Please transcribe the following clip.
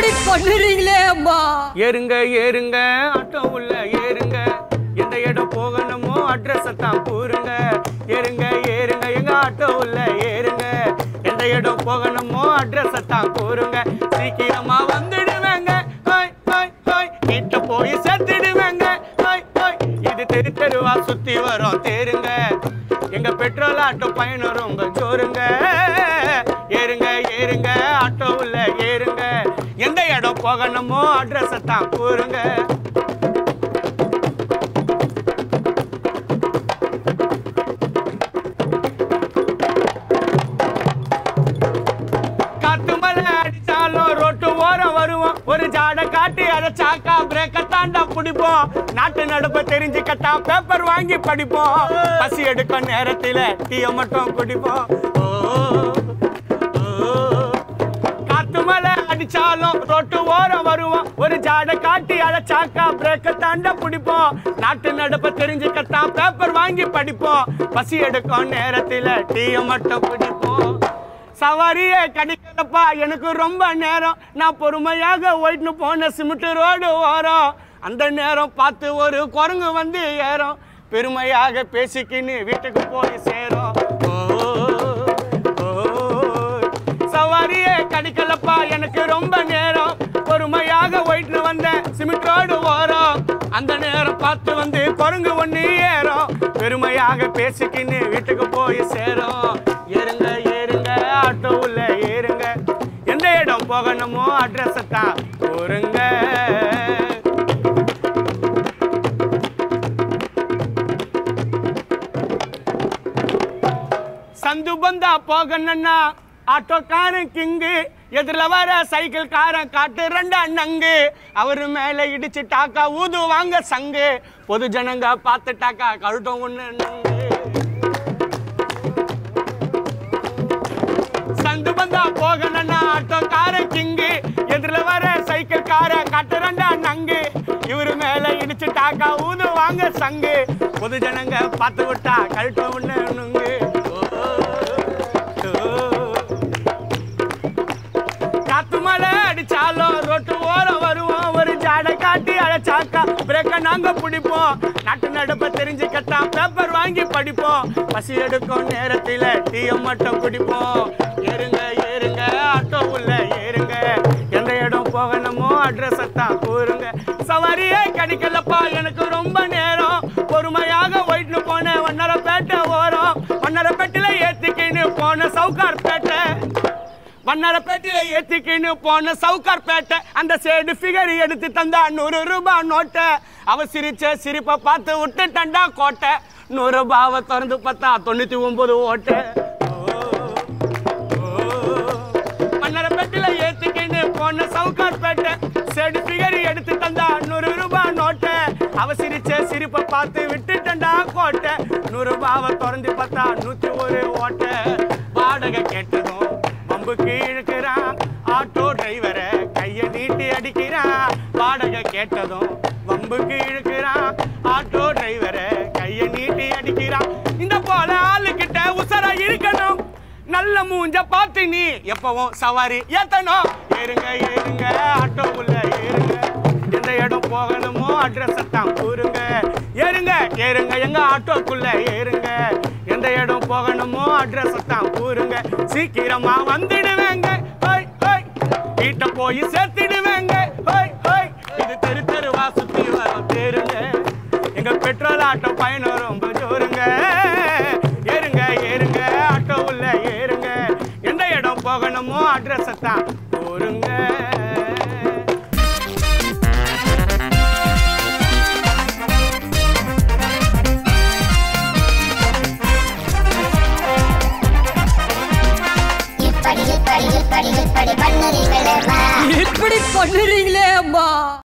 இப்படி பண்ணுறீங்களே அம்மா ஏறுங்க ஏறுங்க ஆட்டோ உள்ள ஏறுங்க எந்த இடம் போகணுமோ அட்ரஸை தான் கூறுங்க ஏறுங்க ஏறுங்க எங்க ஆட்டோ உள்ள ஏறுங்க எந்த இடம் போகணுமோ அட்ரஸை தான் கூறுங்க சீக்கிரமா வந்துடுவேங்க ஹோய் ஹோய் ஹோய் கிட்ட போய் சேர்த்துடுவேங்க ஹோய் ஹோய் இது தெரு தெருவா சுத்தி வரும் தேருங்க எங்க பெட்ரோல் ஆட்டோ பயணம் ரொம்ப ஜோருங்க ஏறுங்க ஏறுங்க ஆட்டோ உள்ள ஏறுங்க எந்த இடம் போகணுமோ அட்ரஸை தான் கூறுங்க காத்து மலை அடிச்சாலும் ரோட்டு ஓரம் வருவோம் ஒரு ஜாட காட்டி அதை சாக்கா பிரேக்க தாண்டா பிடிப்போம் நாட்டு நடப்ப தெரிஞ்சுக்கட்டா பேப்பர் வாங்கி படிப்போம் பசி எடுக்கும் நேரத்துல டீய மட்டும் குடிப்போம் ஓ, ஓ. காத்து மலை அடிச்சாலும் ரோட்டு ஓரம் வருவோம் ஒரு ஜாட காட்டி அதை சாக்கா பிரேக்க தாண்டா பிடிப்போம் நாட்டு நடப்ப தெரிஞ்சுக்கத்தான் பேப்பர் வாங்கி படிப்போம் பசி எடுக்கும் நேரத்துல டீய மட்டும் குடிப்போம் சவாரியே கிடைக்கலப்பா எனக்கு ரொம்ப நேரம் நான் பொறுமையாக ஒயிட்னு போன சிமெண்ட் ரோடு ஓரம் அந்த நேரம் பார்த்து ஒரு குரங்கு வந்து ஏறும் பெருமையாக பேசிக்கின்னு வீட்டுக்கு போய் சேரும் ஓ, ஓ, சவாரியே கிடைக்கலப்பா எனக்கு ரொம்ப நேரம் பொறுமையாக ஒயிட்னு வந்தேன் சிமெண்ட் ரோடு ஓரம் அந்த நேரம் பார்த்து வந்து குரங்கு ஒண்ணு ஏறும் பெருமையாக பேசிக்கின்னு வீட்டுக்கு போய் சேரும் ஏறுங்க ஏறுங்க ஆட்டோ உள்ள ஏறுங்க எந்த இடம் போகணுமோ அட்ரஸை தான் கூறுங்க சந்து பந்தா போகணும்னா ஆட்டோக்காரன் கிங்கு எதிரில வர சைக்கிள் காரன் காட்டு ரெண்டு அண்ணங்கு அவரு மேல இடிச்சு டாக்கா ஊது வாங்க சங்கு பொது ஜனங்க பார்த்துட்டாக்கா கழுட்டம் ஒண்ணு நங்கு சந்து பந்தா போகணும்னா ஆட்டோக்காரன் கிங்கு எதிரில வர சைக்கிள் கார காட்டு ரெண்டு அண்ணங்கு இவரு மேல இடிச்சு டாக்கா ஊது வாங்க சங்கு பொது ஜனங்க பார்த்து விட்டா கழுட்டம் ஒண்ணு நுங்கு ஓ, ஓ. காத்து மழை அடிச்சாலும் ரோட்டு ஓரம் வருவோம் ஒரு ஜாடை காட்டி அழைச்சாக்கா பிரேக்க நாங்க பிடிப்போம் நாட்டு நடப்ப தெரிஞ்சுக்கத்தான் பேப்பர் வாங்கி படிப்போம் பசி எடுக்கும் நேரத்துல டீயை மட்டும் குடிப்போம் ஏறுங்க ஏறுங்க ஆட்டோ உள்ள ஏறுங்க எந்த இடம் போகணுமோ அட்ரஸ் தான் கூறுங்க சவாரியே கிடைக்கலப்பா எனக்கு ரொம்ப நேரம் பொறுமையாக ஒயிட்னு போனேன் ஒன்னரப்பேட்டை ஓரம் ஒன்னரப்பேட்டில ஏத்திக்கின்னு போன சவுகார் பேட்டை வண்ணாரப்பேட்டையில ஏத்திக்கின்னு போன சவுகார்பேட்டை அந்த சேடு ஃபிகர் எடுத்து தந்தா நூறு ரூபாய் நோட்டை அவ சிரிச்ச சிரிப்பை பார்த்து விட்டுட்டண்டா கோட்டை நூறு ரூபாவை திறந்து பார்த்தா தொண்ணூத்தி ஒன்பது ஓட்டை மன்னரப்பேட்டையில ஏத்திக்கின்னு போன சவுகார்பேட்டை சேடு ஃபிகர் எடுத்து தந்தா நூறு ரூபாய் நோட்டை அவ சிரிச்ச சிரிப்பை பார்த்து விட்டுட்டண்டா கோட்டை நூறு ரூபாவை திறந்து பார்த்தா நூத்தி ஒரு ஓட்டை வாடகை கேட்டதும் பம்புக்கு இழுக்கிறான் ஆட்டோ டிரைவரை கைய நீட்டி அடிக்கிறான் வாடகை கேட்டதும் வம்புக்கு இழுக்கிறான் ஆட்டோ டிரைவரை கைய நீட்டி அடிக்கிறான் இந்த போல ஆளுகிட்ட உசரா இருக்கணும் நல்ல மூஞ்ச பார்த்து நீ எப்பவும் சவாரி ஏத்தணும் ஏறுங்க ஏறுங்க ஆட்டோ உள்ள ஏறுங்க எந்த இடம் போகணுமோ அட்ரஸ் தான் கூறுங்க ஏறுங்க ஏறுங்க எங்க ஆட்டோக்குள்ள ஏறுங்க எந்த இடம் போகணுமோ அட்ரஸ் தான் கூறுங்க சீக்கிரமா வந்துடுவேங்க ஹோய் ஹோய் வீட்ட போய் சேர்த்திடுவேங்க ஹோய் ஹோய் இது தெரு தெருவா சுத்தி வரும் தேருங்க எங்க பெட்ரோல் ஆட்டோ பயணம் ரொம்ப ஜோருங்க ஏறுங்க ஏறுங்க ஆட்டோ உள்ள ஏறுங்க எந்த இடம் போகணுமோ அட்ரஸ் தான் கூறுங்க இப்படி இப்படி இப்படி இப்படி பண்ணுறீங்களேம்மா இப்படி பண்ணுறீங்களே அம்மா